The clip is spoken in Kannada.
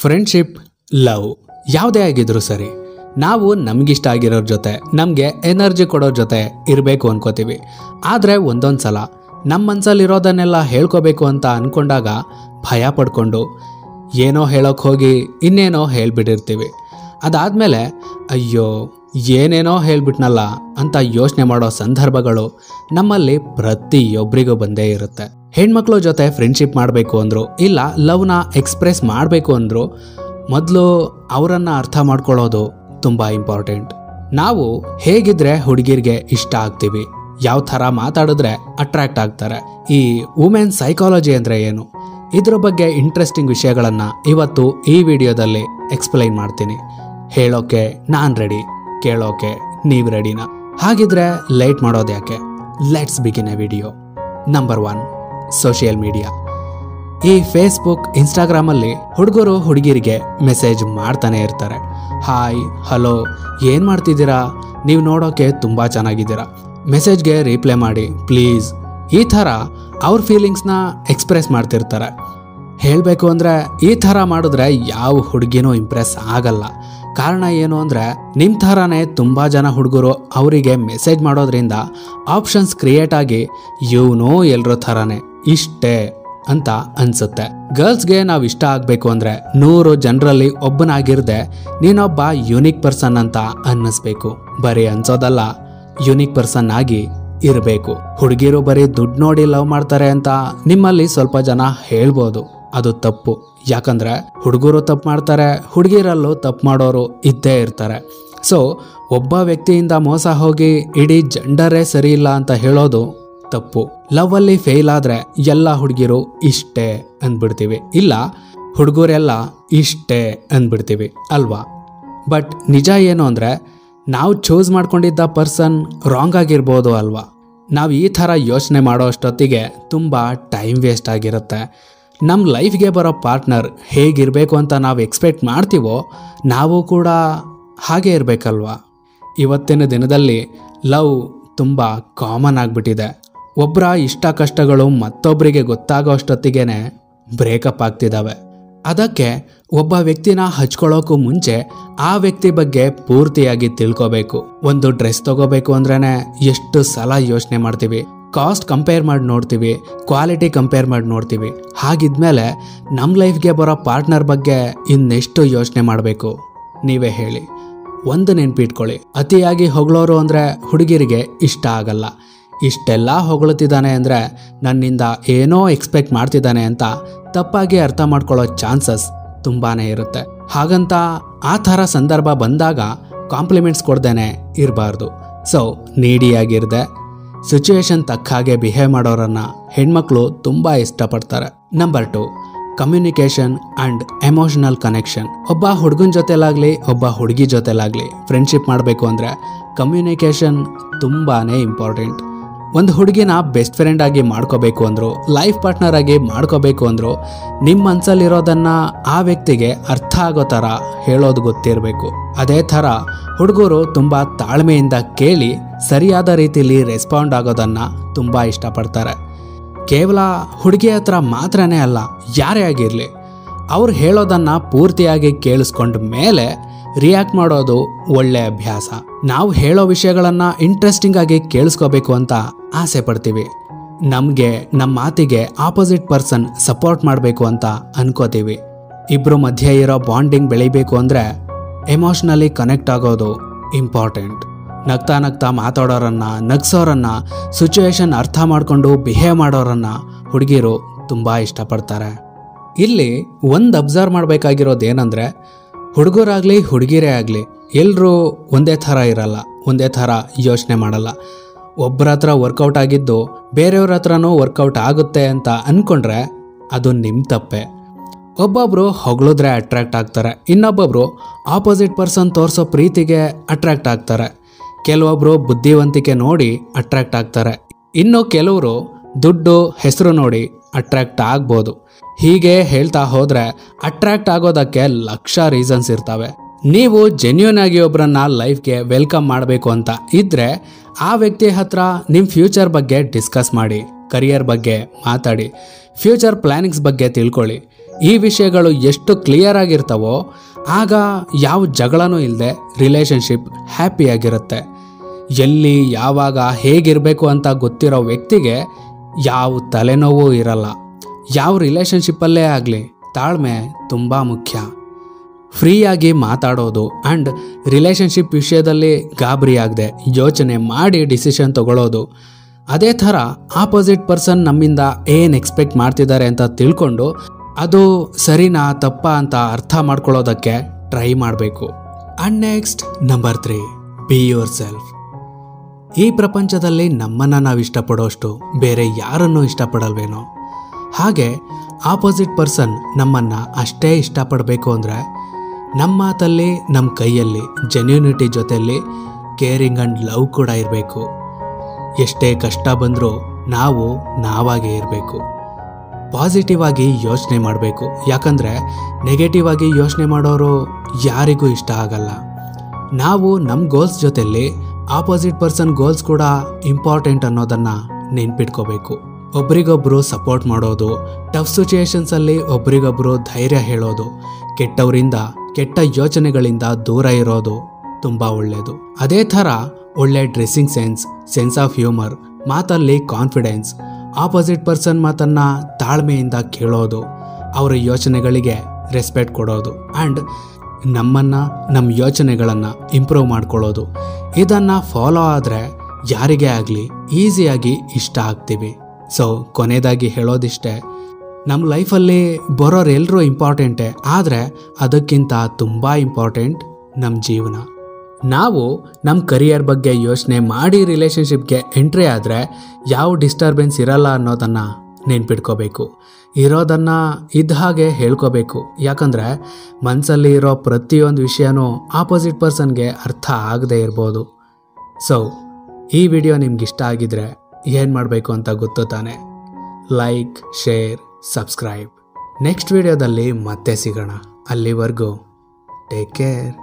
ಫ್ರೆಂಡ್ಶಿಪ್ ಲವ್ ಯಾವುದೇ ಆಗಿದ್ರು ಸರಿ ನಾವು ನಮಗಿಷ್ಟ ಆಗಿರೋರ ಜೊತೆ ನಮಗೆ ಎನರ್ಜಿ ಕೊಡೋರ ಜೊತೆ ಇರಬೇಕು ಅನ್ಕೋತೀವಿ ಆದರೆ ಒಂದೊಂದು ಸಲ ನಮ್ಮ ಮನಸ್ಸಲ್ಲಿರೋದನ್ನೆಲ್ಲ ಹೇಳ್ಕೋಬೇಕು ಅಂತ ಅಂದ್ಕೊಂಡಾಗ ಭಯ ಪಡ್ಕೊಂಡು ಏನೋ ಹೇಳೋಕೆ ಹೋಗಿ ಇನ್ನೇನೋ ಹೇಳ್ಬಿಟ್ಟಿರ್ತೀವಿ ಅದಾದಮೇಲೆ ಅಯ್ಯೋ ಏನೇನೋ ಹೇಳ್ಬಿಟ್ನಲ್ಲ ಅಂತ ಯೋಚನೆ ಮಾಡೋ ಸಂದರ್ಭಗಳು ನಮ್ಮಲ್ಲಿ ಪ್ರತಿಯೊಬ್ಬರಿಗೂ ಬಂದೇ ಇರುತ್ತೆ ಹೆಣ್ಮಕ್ಳ ಜೊತೆ ಫ್ರೆಂಡ್ಶಿಪ್ ಮಾಡಬೇಕು ಅಂದರು ಇಲ್ಲ ಲವ್ನ ಎಕ್ಸ್ಪ್ರೆಸ್ ಮಾಡಬೇಕು ಅಂದರು ಮೊದಲು ಅವರನ್ನು ಅರ್ಥ ಮಾಡ್ಕೊಳ್ಳೋದು ತುಂಬ ಇಂಪಾರ್ಟೆಂಟ್ ನಾವು ಹೇಗಿದ್ರೆ ಹುಡುಗಿರಿಗೆ ಇಷ್ಟ ಆಗ್ತೀವಿ ಯಾವ ಥರ ಮಾತಾಡಿದ್ರೆ ಅಟ್ರಾಕ್ಟ್ ಆಗ್ತಾರೆ ಈ ವುಮೆನ್ ಸೈಕಾಲಜಿ ಅಂದರೆ ಏನು ಇದ್ರ ಬಗ್ಗೆ ಇಂಟ್ರೆಸ್ಟಿಂಗ್ ವಿಷಯಗಳನ್ನು ಇವತ್ತು ಈ ವಿಡಿಯೋದಲ್ಲಿ ಎಕ್ಸ್ಪ್ಲೈನ್ ಮಾಡ್ತೀನಿ ಹೇಳೋಕೆ ನಾನು ರೆಡಿ ಕೇಳೋಕೆ ನೀವು ರೆಡಿನಾ ಹಾಗಿದ್ರೆ ಲೇಟ್ ಮಾಡೋದು ಯಾಕೆ let's begin a video number one social media ಈ ಫೇಸ್ಬುಕ್ ಇನ್ಸ್ಟಾಗ್ರಾಮಲ್ಲಿ ಹುಡುಗರು ಹುಡುಗಿರಿಗೆ ಮೆಸೇಜ್ ಮಾಡ್ತಾನೆ ಇರ್ತಾರೆ ಹಾಯ್ ಹಲೋ ಏನು ಮಾಡ್ತಿದ್ದೀರಾ ನೀವು ನೋಡೋಕೆ ತುಂಬ ಚೆನ್ನಾಗಿದ್ದೀರಾ ಮೆಸೇಜ್ಗೆ ರಿಪ್ಲೈ ಮಾಡಿ ಪ್ಲೀಸ್ ಈ ಥರ ಅವ್ರ ಫೀಲಿಂಗ್ಸ್ನ ಎಕ್ಸ್ಪ್ರೆಸ್ ಮಾಡ್ತಿರ್ತಾರೆ ಹೇಳಬೇಕು ಅಂದರೆ ಈ ಥರ ಮಾಡಿದ್ರೆ ಯಾವ ಹುಡುಗಿನೂ ಇಂಪ್ರೆಸ್ ಆಗಲ್ಲ ಕಾರಣ ಏನು ಅಂದರೆ ನಿಮ್ಮ ಥರನೇ ತುಂಬ ಜನ ಹುಡುಗರು ಅವರಿಗೆ ಮೆಸೇಜ್ ಮಾಡೋದ್ರಿಂದ ಆಪ್ಷನ್ಸ್ ಕ್ರಿಯೇಟ್ ಆಗಿ ಇವನು ಎಲ್ರ ಥರನೇ ಇಷ್ಟೇ ಅಂತ ಅನ್ಸುತ್ತೆ ಗರ್ಲ್ಸ್ಗೆ ನಾವು ಇಷ್ಟ ಆಗಬೇಕು ಅಂದರೆ ನೂರು ಜನರಲ್ಲಿ ಒಬ್ಬನಾಗಿರದೆ ನೀನೊಬ್ಬ ಯುನಿಕ್ ಪರ್ಸನ್ ಅಂತ ಅನ್ನಿಸ್ಬೇಕು ಬರೀ ಅನ್ಸೋದಲ್ಲ ಯುನಿಕ್ ಪರ್ಸನ್ ಆಗಿ ಇರಬೇಕು ಹುಡುಗಿರು ಬರೀ ದುಡ್ಡು ನೋಡಿ ಲವ್ ಮಾಡ್ತಾರೆ ಅಂತ ನಿಮ್ಮಲ್ಲಿ ಸ್ವಲ್ಪ ಜನ ಹೇಳ್ಬೋದು ಅದು ತಪ್ಪು ಯಾಕಂದ್ರೆ ಹುಡುಗರು ತಪ್ಪು ಮಾಡ್ತಾರೆ ಹುಡುಗಿರಲ್ಲೂ ತಪ್ಪು ಮಾಡೋರು ಇದ್ದೇ ಇರ್ತಾರೆ ಸೊ ಒಬ್ಬ ವ್ಯಕ್ತಿಯಿಂದ ಮೋಸ ಹೋಗಿ ಇಡೀ ಜಂಡರೇ ಸರಿ ಇಲ್ಲ ಅಂತ ಹೇಳೋದು ತಪ್ಪು ಲವ್ ಅಲ್ಲಿ ಫೇಲ್ ಆದ್ರೆ ಎಲ್ಲ ಹುಡುಗಿರು ಇಷ್ಟೇ ಅಂದ್ಬಿಡ್ತೀವಿ ಇಲ್ಲ ಹುಡುಗರೆಲ್ಲ ಇಷ್ಟೇ ಅಂದ್ಬಿಡ್ತೀವಿ ಅಲ್ವಾ ಬಟ್ ನಿಜ ಏನು ಅಂದರೆ ನಾವು ಚೂಸ್ ಮಾಡ್ಕೊಂಡಿದ್ದ ಪರ್ಸನ್ ರಾಂಗ್ ಆಗಿರ್ಬೋದು ಅಲ್ವಾ ನಾವು ಈ ಥರ ಯೋಚನೆ ಮಾಡೋ ಅಷ್ಟೊತ್ತಿಗೆ ತುಂಬ ಟೈಮ್ ವೇಸ್ಟ್ ಆಗಿರುತ್ತೆ ನಮ್ಮ ಲೈಫ್ಗೆ ಬರೋ ಪಾರ್ಟ್ನರ್ ಹೇಗಿರಬೇಕು ಅಂತ ನಾವು ಎಕ್ಸ್ಪೆಕ್ಟ್ ಮಾಡ್ತೀವೋ ನಾವು ಕೂಡ ಹಾಗೆ ಇರಬೇಕಲ್ವಾ ಇವತ್ತಿನ ದಿನದಲ್ಲಿ ಲವ್ ತುಂಬ ಕಾಮನ್ ಆಗಿಬಿಟ್ಟಿದೆ ಒಬ್ಬರ ಇಷ್ಟ ಕಷ್ಟಗಳು ಮತ್ತೊಬ್ಬರಿಗೆ ಗೊತ್ತಾಗೋ ಅಷ್ಟೊತ್ತಿಗೆ ಬ್ರೇಕಪ್ ಆಗ್ತಿದ್ದಾವೆ ಅದಕ್ಕೆ ಒಬ್ಬ ವ್ಯಕ್ತಿನ ಹಚ್ಕೊಳ್ಳೋಕ್ಕೂ ಮುಂಚೆ ಆ ವ್ಯಕ್ತಿ ಬಗ್ಗೆ ಪೂರ್ತಿಯಾಗಿ ತಿಳ್ಕೋಬೇಕು ಒಂದು ಡ್ರೆಸ್ ತಗೋಬೇಕು ಅಂದ್ರೇ ಎಷ್ಟು ಸಲ ಯೋಚನೆ ಮಾಡ್ತೀವಿ ಕಾಸ್ಟ್ ಕಂಪೇರ್ ಮಾಡಿ ನೋಡ್ತೀವಿ ಕ್ವಾಲಿಟಿ ಕಂಪೇರ್ ಮಾಡಿ ನೋಡ್ತೀವಿ ಹಾಗಿದ್ಮೇಲೆ ನಮ್ಮ ಲೈಫ್ಗೆ ಬರೋ ಪಾರ್ಟ್ನರ್ ಬಗ್ಗೆ ಇನ್ನೆಷ್ಟು ಯೋಚನೆ ಮಾಡಬೇಕು ನೀವೇ ಹೇಳಿ ಒಂದು ನೆನ್ಪಿಟ್ಕೊಳ್ಳಿ ಅತಿಯಾಗಿ ಹೊಗಳೋರು ಅಂದರೆ ಹುಡುಗಿರಿಗೆ ಇಷ್ಟ ಆಗಲ್ಲ ಇಷ್ಟೆಲ್ಲ ಹೊಗಳುತ್ತಿದ್ದಾನೆ ಅಂದರೆ ನನ್ನಿಂದ ಏನೋ ಎಕ್ಸ್ಪೆಕ್ಟ್ ಮಾಡ್ತಿದ್ದಾನೆ ಅಂತ ತಪ್ಪಾಗಿ ಅರ್ಥ ಮಾಡ್ಕೊಳ್ಳೋ ಚಾನ್ಸಸ್ ತುಂಬಾ ಇರುತ್ತೆ ಹಾಗಂತ ಆ ಥರ ಸಂದರ್ಭ ಬಂದಾಗ ಕಾಂಪ್ಲಿಮೆಂಟ್ಸ್ ಕೊಡ್ದೇನೆ ಇರಬಾರ್ದು ಸೊ ನೀಡಿಯಾಗಿರ್ದೆ ಸಿಚುವೇಶನ್ ತಕ್ಕ ಹಾಗೆ ಬಿಹೇವ್ ಮಾಡೋರನ್ನ ಹೆಣ್ಮಕ್ಳು ತುಂಬ ಇಷ್ಟಪಡ್ತಾರೆ number two communication and emotional connection ಒಬ್ಬ ಹುಡುಗನ ಜೊತೆಲಾಗಲಿ ಒಬ್ಬ ಹುಡುಗಿ ಜೊತೆಲಾಗಲಿ ಫ್ರೆಂಡ್ಶಿಪ್ ಮಾಡಬೇಕು ಅಂದರೆ ಕಮ್ಯುನಿಕೇಶನ್ ತುಂಬಾ ಇಂಪಾರ್ಟೆಂಟ್ ಒಂದು ಹುಡುಗಿನ ಬೆಸ್ಟ್ ಫ್ರೆಂಡ್ ಆಗಿ ಮಾಡ್ಕೋಬೇಕು ಅಂದರು ಲೈಫ್ ಪಾರ್ಟ್ನರ್ ಆಗಿ ಮಾಡ್ಕೋಬೇಕು ಅಂದರು ನಿಮ್ಮ ಮನಸ್ಸಲ್ಲಿರೋದನ್ನು ಆ ವ್ಯಕ್ತಿಗೆ ಅರ್ಥ ಆಗೋ ಥರ ಹೇಳೋದು ಗೊತ್ತಿರಬೇಕು ಅದೇ ಥರ ಹುಡುಗರು ತುಂಬ ತಾಳ್ಮೆಯಿಂದ ಕೇಳಿ ಸರಿಯಾದ ರೀತಿಯಲ್ಲಿ ರೆಸ್ಪಾಂಡ್ ಆಗೋದನ್ನು ತುಂಬ ಇಷ್ಟಪಡ್ತಾರೆ ಕೇವಲ ಹುಡುಗಿ ಹತ್ರ ಮಾತ್ರನೇ ಅಲ್ಲ ಯಾರೇ ಆಗಿರಲಿ ಅವ್ರು ಹೇಳೋದನ್ನು ಪೂರ್ತಿಯಾಗಿ ಕೇಳಿಸ್ಕೊಂಡ ಮೇಲೆ ರಿಯಾಕ್ಟ್ ಮಾಡೋದು ಒಳ್ಳೆ ಅಭ್ಯಾಸ ನಾವು ಹೇಳೋ ವಿಷಯಗಳನ್ನು ಇಂಟ್ರೆಸ್ಟಿಂಗ್ ಆಗಿ ಕೇಳಿಸ್ಕೋಬೇಕು ಅಂತ ಆಸೆ ಪಡ್ತೀವಿ ನಮಗೆ ನಮ್ಮ ಮಾತಿಗೆ ಆಪೋಸಿಟ್ ಪರ್ಸನ್ ಸಪೋರ್ಟ್ ಮಾಡಬೇಕು ಅಂತ ಅನ್ಕೋತೀವಿ ಇಬ್ಬರು ಮಧ್ಯೆ ಇರೋ ಬಾಂಡಿಂಗ್ ಬೆಳಿಬೇಕು ಅಂದರೆ ಎಮೋಷ್ನಲಿ ಕನೆಕ್ಟ್ ಆಗೋದು ಇಂಪಾರ್ಟೆಂಟ್ ನಗ್ತಾ ನಗ್ತಾ ಮಾತಾಡೋರನ್ನ ನಗ್ಸೋರನ್ನ ಸಿಚುವೇಶನ್ ಅರ್ಥ ಮಾಡಿಕೊಂಡು ಬಿಹೇವ್ ಮಾಡೋರನ್ನ ಹುಡುಗಿರು ತುಂಬ ಇಷ್ಟಪಡ್ತಾರೆ ಇಲ್ಲಿ ಒಂದು ಅಬ್ಸರ್ವ್ ಮಾಡಬೇಕಾಗಿರೋದು ಏನಂದರೆ ಹುಡುಗರಾಗಲಿ ಹುಡುಗಿರೇ ಆಗಲಿ ಎಲ್ಲರೂ ಒಂದೇ ಥರ ಇರಲ್ಲ ಒಂದೇ ಥರ ಯೋಚನೆ ಮಾಡಲ್ಲ ಒಬ್ಬರ ಹತ್ರ ವರ್ಕೌಟ್ ಆಗಿದ್ದು ಬೇರೆಯವ್ರ ಹತ್ರನೂ ವರ್ಕೌಟ್ ಆಗುತ್ತೆ ಅಂತ ಅಂದ್ಕೊಂಡ್ರೆ ಅದು ನಿಮ್ಮ ತಪ್ಪೆ ಒಬ್ಬೊಬ್ರು ಹೊಗಳಿದ್ರೆ ಅಟ್ರಾಕ್ಟ್ ಆಗ್ತಾರೆ ಇನ್ನೊಬ್ಬೊಬ್ರು ಆಪೋಸಿಟ್ ಪರ್ಸನ್ ತೋರಿಸೋ ಪ್ರೀತಿಗೆ ಅಟ್ರಾಕ್ಟ್ ಆಗ್ತಾರೆ ಕೆಲವೊಬ್ರು ಬುದ್ಧಿವಂತಿಕೆ ನೋಡಿ ಅಟ್ರಾಕ್ಟ್ ಆಗ್ತಾರೆ ಇನ್ನು ಕೆಲವರು ದುಡ್ಡು ಹೆಸರು ನೋಡಿ ಅಟ್ರಾಕ್ಟ್ ಆಗ್ಬೋದು ಹೀಗೆ ಹೇಳ್ತಾ ಹೋದ್ರೆ ಅಟ್ರಾಕ್ಟ್ ಆಗೋದಕ್ಕೆ ಲಕ್ಷ ರೀಸನ್ಸ್ ಇರ್ತವೆ ನೀವು ಜೆನ್ಯೂನ್ ಆಗಿ ಒಬ್ಬರನ್ನ ಲೈಫ್ಗೆ ವೆಲ್ಕಮ್ ಮಾಡಬೇಕು ಅಂತ ಇದ್ರೆ ಆ ವ್ಯಕ್ತಿ ಹತ್ರ ನಿಮ್ಮ ಫ್ಯೂಚರ್ ಬಗ್ಗೆ ಡಿಸ್ಕಸ್ ಮಾಡಿ ಕರಿಯರ್ ಬಗ್ಗೆ ಮಾತಾಡಿ ಫ್ಯೂಚರ್ ಪ್ಲಾನಿಂಗ್ಸ್ ಬಗ್ಗೆ ತಿಳ್ಕೊಳ್ಳಿ ಈ ವಿಷಯಗಳು ಎಷ್ಟು ಕ್ಲಿಯರ್ ಆಗಿರ್ತಾವೋ ಆಗ ಯಾವ ಜಗಳನೂ ಇಲ್ಲದೆ ರಿಲೇಷನ್ಶಿಪ್ ಹ್ಯಾಪಿಯಾಗಿರುತ್ತೆ ಎಲ್ಲಿ ಯಾವಾಗ ಹೇಗಿರಬೇಕು ಅಂತ ಗೊತ್ತಿರೋ ವ್ಯಕ್ತಿಗೆ ಯಾವ ತಲೆನೋವು ಇರಲ್ಲ ಯಾವ ರಿಲೇಷನ್ಶಿಪ್ಪಲ್ಲೇ ಆಗಲಿ ತಾಳ್ಮೆ ತುಂಬ ಮುಖ್ಯ ಫ್ರೀಯಾಗಿ ಮಾತಾಡೋದು ಆ್ಯಂಡ್ ರಿಲೇಷನ್ಶಿಪ್ ವಿಷಯದಲ್ಲಿ ಗಾಬರಿ ಆಗದೆ ಯೋಚನೆ ಮಾಡಿ ಡಿಸಿಷನ್ ತಗೊಳ್ಳೋದು ಅದೇ ಥರ ಆಪೋಸಿಟ್ ಪರ್ಸನ್ ನಮ್ಮಿಂದ ಏನು ಎಕ್ಸ್ಪೆಕ್ಟ್ ಮಾಡ್ತಿದ್ದಾರೆ ಅಂತ ತಿಳ್ಕೊಂಡು ಅದು ಸರಿನಾ ತಪ್ಪಾ ಅಂತ ಅರ್ಥ ಮಾಡ್ಕೊಳ್ಳೋದಕ್ಕೆ ಟ್ರೈ ಮಾಡಬೇಕು and next number three be yourself ಈ ಪ್ರಪಂಚದಲ್ಲಿ ನಮ್ಮನ್ನು ನಾವು ಇಷ್ಟಪಡೋಷ್ಟು ಬೇರೆ ಯಾರನ್ನೂ ಇಷ್ಟಪಡಲ್ವೇನೋ ಹಾಗೆ ಆಪೋಸಿಟ್ ಪರ್ಸನ್ ನಮ್ಮನ್ನು ಅಷ್ಟೇ ಇಷ್ಟಪಡಬೇಕು ಅಂದರೆ ನಮ್ಮ ಮಾತಲ್ಲಿ ನಮ್ಮ ಕೈಯಲ್ಲಿ ಜೆನ್ಯೂನಿಟಿ ಜೊತೆಯಲ್ಲಿ ಕೇರಿಂಗ್ ಆ್ಯಂಡ್ ಲವ್ ಕೂಡ ಇರಬೇಕು ಎಷ್ಟೇ ಕಷ್ಟ ಬಂದರೂ ನಾವು ನಾವಾಗೇ ಇರಬೇಕು ಪಾಸಿಟಿವ್ ಆಗಿ ಯೋಚನೆ ಮಾಡಬೇಕು ಯಾಕಂದರೆ ನೆಗೆಟಿವ್ ಆಗಿ ಯೋಚನೆ ಮಾಡೋರು ಯಾರಿಗೂ ಇಷ್ಟ ಆಗಲ್ಲ ನಾವು ನಮ್ಮ ಗೋಲ್ಸ್ ಜೊತೆಲಿ ಆಪೋಸಿಟ್ ಪರ್ಸನ್ ಗೋಲ್ಸ್ ಕೂಡ ಇಂಪಾರ್ಟೆಂಟ್ ಅನ್ನೋದನ್ನು ನೆನ್ಪಿಟ್ಕೋಬೇಕು ಒಬ್ರಿಗೊಬ್ರು ಸಪೋರ್ಟ್ ಮಾಡೋದು ಟಫ್ ಸಿಚುಯೇಷನ್ಸಲ್ಲಿ ಒಬ್ರಿಗೊಬ್ರು ಧೈರ್ಯ ಹೇಳೋದು ಕೆಟ್ಟವರಿಂದ ಕೆಟ್ಟ ಯೋಚನೆಗಳಿಂದ ದೂರ ಇರೋದು ತುಂಬ ಒಳ್ಳೆಯದು ಅದೇ ಥರ ಒಳ್ಳೆ dressing sense sense of humour ಮಾತಲ್ಲಿ ಕಾನ್ಫಿಡೆನ್ಸ್ ಆಪೋಸಿಟ್ ಪರ್ಸನ್ ಮಾತನ್ನ ತಾಳ್ಮೆಯಿಂದ ಕೇಳೋದು ಅವರ ಯೋಚನೆಗಳಿಗೆ ರೆಸ್ಪೆಕ್ಟ್ ಕೊಡೋದು ಆ್ಯಂಡ್ ನಮ್ಮನ್ನು ನಮ್ಮ ಯೋಚನೆಗಳನ್ನು ಇಂಪ್ರೂವ್ ಮಾಡ್ಕೊಳ್ಳೋದು ಇದನ್ನು ಫಾಲೋ ಆದರೆ ಯಾರಿಗೇ ಆಗಲಿ ಈಸಿಯಾಗಿ ಇಷ್ಟ ಆಗ್ತೀವಿ ಸೊ ಕೊನೆಯದಾಗಿ ಹೇಳೋದಿಷ್ಟೇ ನಮ್ಮ ಲೈಫಲ್ಲಿ ಬರೋರು ಎಲ್ಲರೂ ಇಂಪಾರ್ಟೆಂಟೇ ಆದರೆ ಅದಕ್ಕಿಂತ ತುಂಬ ಇಂಪಾರ್ಟೆಂಟ್ ನಮ್ಮ ಜೀವನ ನಾವು ನಮ್ಮ ಕರಿಯರ್ ಬಗ್ಗೆ ಯೋಚನೆ ಮಾಡಿ ರಿಲೇಷನ್ಶಿಪ್ಗೆ ಎಂಟ್ರಿ ಆದರೆ ಯಾವ ಡಿಸ್ಟರ್ಬೆನ್ಸ್ ಇರಲ್ಲ ಅನ್ನೋದನ್ನು ನೆನ್ಪಿಟ್ಕೋಬೇಕು ಇರೋದನ್ನು ಇದ್ದ ಹಾಗೆ ಹೇಳ್ಕೋಬೇಕು ಯಾಕಂದರೆ ಮನಸ್ಸಲ್ಲಿ ಇರೋ ಪ್ರತಿಯೊಂದು ವಿಷಯನೂ ಆಪೋಸಿಟ್ ಪರ್ಸನ್ಗೆ ಅರ್ಥ ಆಗದೆ ಇರ್ಬೋದು ಸೊ ಈ ವಿಡಿಯೋ ನಿಮ್ಗೆ ಇಷ್ಟ ಆಗಿದ್ರೆ ಏನು ಮಾಡಬೇಕು ಅಂತ ಗೊತ್ತು ತಾನೆ ಲೈಕ್ ಶೇರ್ ಸಬ್ಸ್ಕ್ರೈಬ್ ನೆಕ್ಸ್ಟ್ ವಿಡಿಯೋದಲ್ಲಿ ಮತ್ತೆ ಸಿಗೋಣ ಅಲ್ಲಿವರೆಗೂ ಟೇಕ್ ಕೇರ್